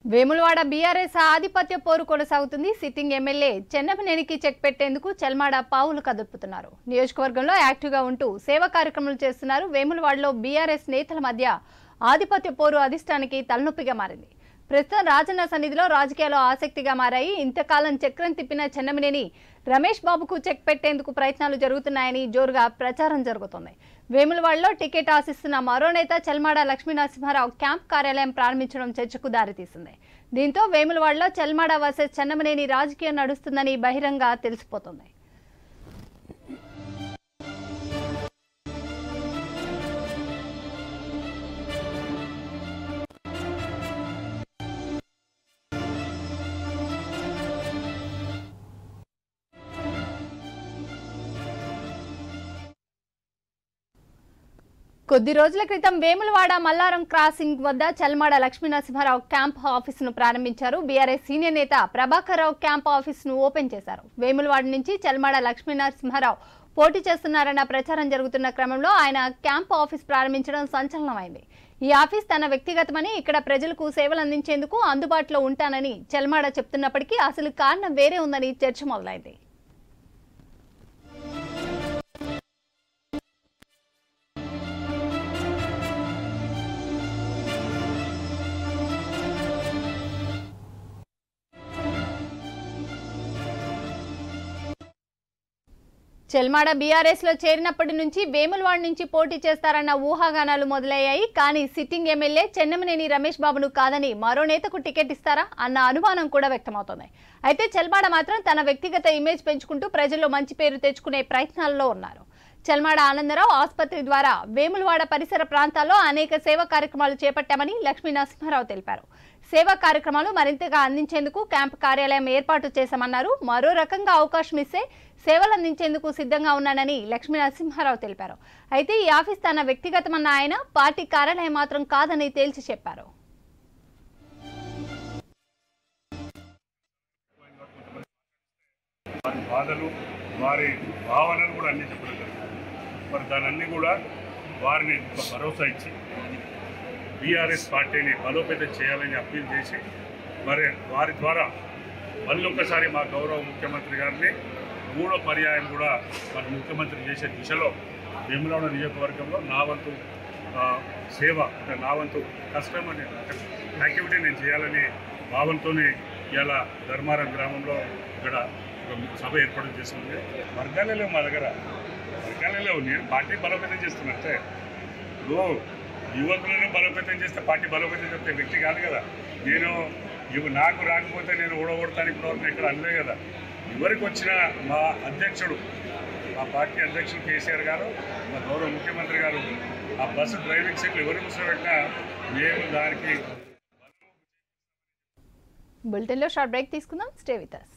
Vemulawada BRS ఆధిపత్య పోరు కొనసాగుతుంది సిట్టింగ్ ఎమ్మెల్యే చెన్నమనేనికి చెక్ పెట్టేందుకు చెల్మాడ పావులు కదుపుతున్నారు నియోజకవర్గంలో యాక్టివ్గా ఉంటూ సేవా కార్యక్రమాలు చేస్తున్నారు వేములవాడలో బీఆర్ఎస్ నేతల మధ్య ఆధిపత్య పోరు అధిష్టానికి తలనొప్పిగా మారింది ప్రస్తుతం రాజన్న సన్నిధిలో రాజకీయాలు ఆసక్తిగా మారాయి ఇంతకాలం చక్రం తిప్పిన చెన్నమనేని రమేష్ బాబుకు చెక్ పెట్టేందుకు ప్రయత్నాలు జరుగుతున్నాయని జోరుగా ప్రచారం జరుగుతోంది వేములవాడలో టికెట్ ఆశిస్తున్న మరో నేత చెల్మాడ లక్ష్మీనరసింహారావు క్యాంప్ కార్యాలయం ప్రారంభించడం చర్చకు దారితీసింది దీంతో వేములవాడలో చెల్మాడ వర్సెస్ చెన్నమనేని రాజకీయం నడుస్తుందని బహిరంగ తెలిసిపోతుంది కొద్ది రోజుల క్రితం వేములవాడ మల్లారం క్రాసింగ్ వద్ద చల్మాడ లక్ష్మీనరసింహారావు క్యాంప్ ఆఫీసును ప్రారంభించారు బీఆర్ఎస్ సీనియర్ నేత ప్రభాకర్ రావు క్యాంప్ ఆఫీసును ఓపెన్ చేశారు వేములవాడ నుంచి చల్మాడ లక్ష్మీనరసింహారావు పోటీ చేస్తున్నారన్న ప్రచారం జరుగుతున్న క్రమంలో ఆయన క్యాంప్ ఆఫీస్ ప్రారంభించడం సంచలనమైంది ఈ ఆఫీస్ తన వ్యక్తిగతమని ఇక్కడ ప్రజలకు సేవలు అందించేందుకు అందుబాటులో ఉంటానని చెల్మాడ చెప్తున్నప్పటికీ అసలు కారణం వేరే ఉందని చర్చ మొదలైంది చెల్మాడ బీఆర్ఎస్ లో చేరినప్పటి నుంచి వేములవాడ నుంచి పోటీ చేస్తారన్న ఊహాగానాలు మొదలయ్యాయి కానీ సిట్టింగ్ ఎమ్మెల్యే చెన్నమనేని రమేష్ బాబును కాదని మరో నేతకు టికెట్ ఇస్తారా అన్న అనుమానం కూడా వ్యక్తమవుతోంది అయితే చెల్మాడ మాత్రం తన వ్యక్తిగత ఇమేజ్ పెంచుకుంటూ ప్రజల్లో మంచి పేరు తెచ్చుకునే ప్రయత్నాల్లో ఉన్నారు చెల్మాడ ఆనందరావు ఆసుపత్రి ద్వారా వేములవాడ పరిసర ప్రాంతాల్లో అనేక సేవా కార్యక్రమాలు చేపట్టామని లక్ష్మీ నరసింహారావు తెలిపారు సేవా కార్యక్రమాలు మరింతగా అందించేందుకు క్యాంప్ కార్యాలయం ఏర్పాటు చేశామన్నారు మరో రకంగా అవకాశం ఇస్తే సేవలు అందించేందుకు సిద్ధంగా ఉన్నానని లక్ష్మీ నరసింహారావు తెలిపారు అయితే ఈ ఆఫీస్ తన వ్యక్తిగతమన్న ఆయన పార్టీ కార్యాలయం మాత్రం కాదని తేల్చి చెప్పారు వారి బాధలు వారి భావనలు కూడా అన్ని చెప్పడం జరిగింది మరి దానన్నీ కూడా వారిని ఒక భరోసా ఇచ్చి బీఆర్ఎస్ పార్టీని బలోపేతం చేయాలని అప్పీల్ చేసి మరి వారి ద్వారా మళ్ళీ ఒక్కసారి మా గౌరవ ముఖ్యమంత్రి గారిని మూడో పర్యాయం కూడా మరి ముఖ్యమంత్రి చేసే దిశలో వేములవాడ నియోజకవర్గంలో నా వంతు ఆ, సేవ అంటే నా వంతు కష్టం అని యాక్టివిటీ నేను చేయాలని భావంతోనే ఇలా ధర్మారం గ్రామంలో ఇక్కడ ఒక సభ ఏర్పాటు చేస్తుంది వర్గాలే లేవు మా దగ్గర వర్గాలే లేవు నేను పార్టీ బలోపేతం చేస్తున్నట్టే ఇప్పుడు యువకులను బలోపేతం చేస్తే పార్టీ బలోపేతం చేస్తే వ్యక్తి కాదు కదా నేను ఇవి నాకు రాకపోతే నేను ఓడగొడతాను ఇప్పుడు ఎక్కడ అనలే కదా ఎవరికి వచ్చిన మా అధ్యక్షుడు మా పార్టీ అధ్యక్షుడు కేసీఆర్ గారు మా గౌరవ ముఖ్యమంత్రి గారు ఆ బస్సు డ్రైవింగ్ సీట్లు ఎవరు కూర్చోబెట్టినా మేము దానికి బులెటిన్లో షార్ట్ బ్రేక్ తీసుకుందాం స్టే విత్ us